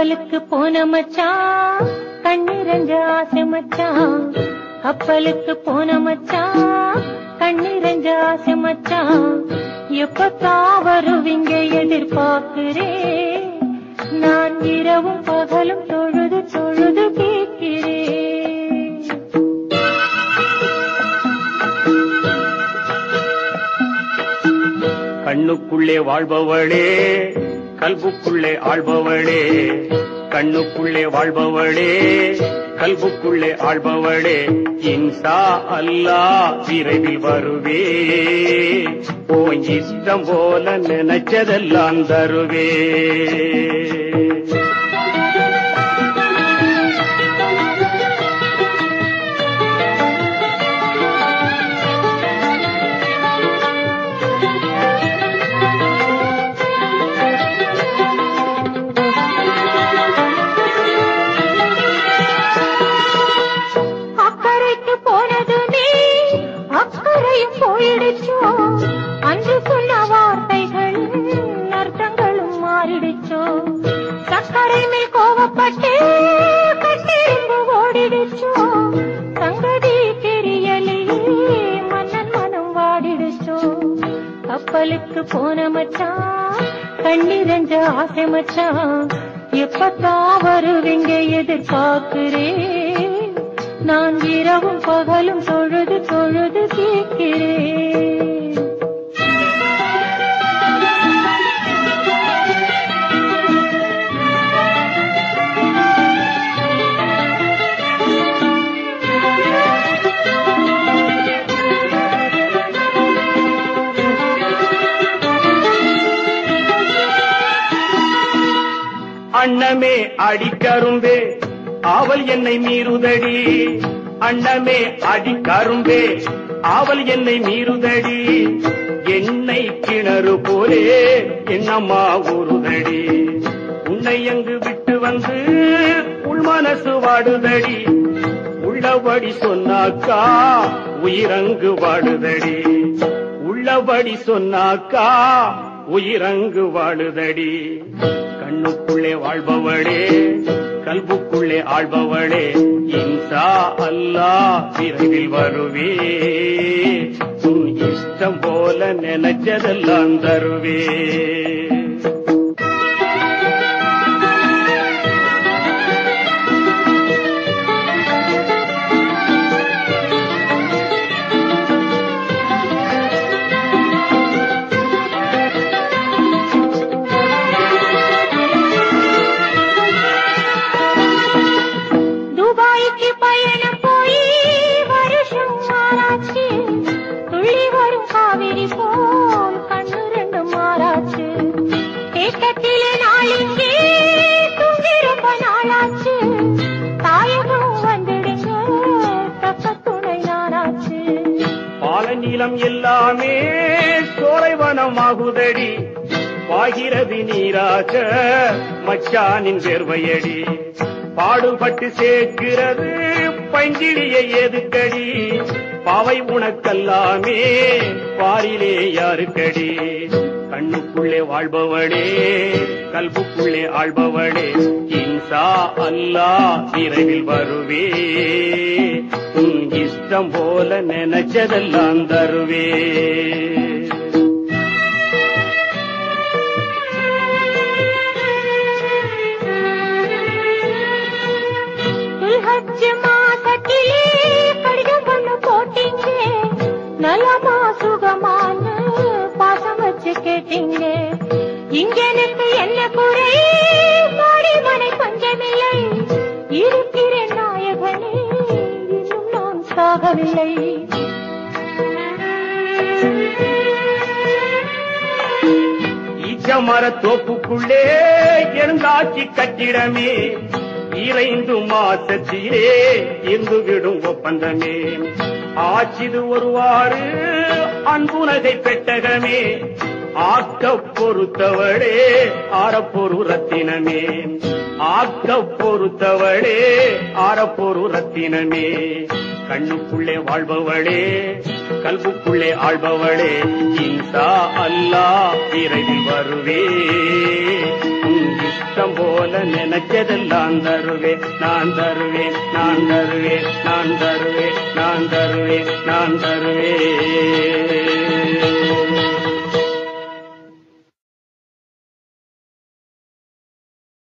கப்பலுக்கு போன மச்சான் கண்ணிரஞ்ச ஆசை மச்சான் கப்பலுக்கு போன மச்சான் கண்ணிரஞ்ச ஆசை மச்சான் எப்பத்தான் வருவீங்க எதிர்பார்க்கிறேன் நான் இரவும் பகலும் தொழுது தொழுது கேட்கிறேன் கண்ணுக்குள்ளே வாழ்பவளே கல்புக்குள்ளே ஆள்பவளே கண்ணுக்குள்ளே வாழ்பவளே கல்புக்குள்ளே ஆள்பவளே இன்சா அல்லா விரைவில் வருவே ஓ இஷ்டம் போல நினைச்சதெல்லாம் தருவே அக்கறைக்கு போனது நீ அக்கறையும் போயிடுச்சோ அன்று சொன்ன வார்த்தைகள் அர்த்தங்களும் மாறிடுச்சோ சக்கரை மேல் கோவப்பட்டு கட்டிரும்பு ஓடிடுச்சோ சங்கதி தெரியலையே மன்னன் மனம் வாடிடுச்சோ கப்பலுக்கு போன மச்சான் கண்ணிரஞ்ச ஆசை மச்சான் எப்பத்தான் வருவீங்க எதிர்பார்க்கிறேன் நான் இரவும் பகலும் தொழுது தொழுது கேட்கிறேன் அன்னமே அடிக்கரும்பே ஆவல் என்னை மீறுதடி அன்னமே அடிக்கரும்பே ஆவல் என்னை மீறுதடி என்னை கிணறு போலே என்னம்மா உருதடி உன்னை எங்கு விட்டு வந்து உள் மனசு வாடுதடி உள்ளபடி சொன்னாக்கா உயிரங்கு வாடுதடி உள்ளபடி சொன்னாக்கா உயிரங்கு வாழுதடி கண்ணுக்குள்ளே வாழ்பவளே கல்புக்குள்ளே ஆள்பவளே இன்சா அல்லா விரைவில் வருவே உன் இஷ்டம் போல நினைச்சதெல்லாம் தருவே துபாய்க்கு பயணம் போய் வருஷம் மாறாச்சு துள்ளி வரும் காவிரி போல் கண்ணு ரெண்டு மாறாச்சு தேக்கத்திலே நாளிங்கே தூங்கி ரொம்ப நாளாச்சு தாயகம் வந்துடுங்க தக்க துணை நானாச்சு பால நீளம் எல்லாமே சோலைவனமாகுதடி பாகிறது நீராக மச்சானின் வேர்வையடி பாடுபட்டு சேர்க்கிறது பைங்கிழியை எதுக்கடி பாவை உனக்கல்லாமே பாரிலே யாருக்கடி கண்ணுக்குள்ளே வாழ்பவளே கல்புக்குள்ளே ஆள்பவளே இன்சா அல்லா விரைவில் வருவே உன் இஷ்டம் போல நினைச்சதெல்லாம் தருவே துல்ஹஜ் மாசத்திலே கடிதம் ஒண்ணு போட்டீங்க நலமா சுகமான பாசம் வச்சு கேட்டீங்க இங்க எனக்கு என்ன குறை மாடி மனை பஞ்சமில்லை இருக்கிறேன் நாயகனே இன்னும் நான் சாகவில்லை ஈச்சமர தோப்புக்குள்ளே இருந்தாச்சி கட்டிடமே இறைந்து மாசத்திலே இருந்து விடும் ஒப்பந்தமே ஆச்சிது ஒருவாறு அன்புனகை பெட்டகமே ஆக்க பொறுத்தவளே ஆரப்பொரு ரத்தினமே ஆக்க பொறுத்தவளே ஆரப்பொரு ரத்தினமே கண்ணுக்குள்ளே வாழ்பவளே கல்புக்குள்ளே ஆள்பவளே இன்சா அல்லா விரைவில் வருவே உன் இஷ்டம் போல நினைச்சதெல்லாம் தருவேன் நான் தருவேன் நான் தருவேன் நான் தருவேன் நான் தருவேன் நான் தருவேன்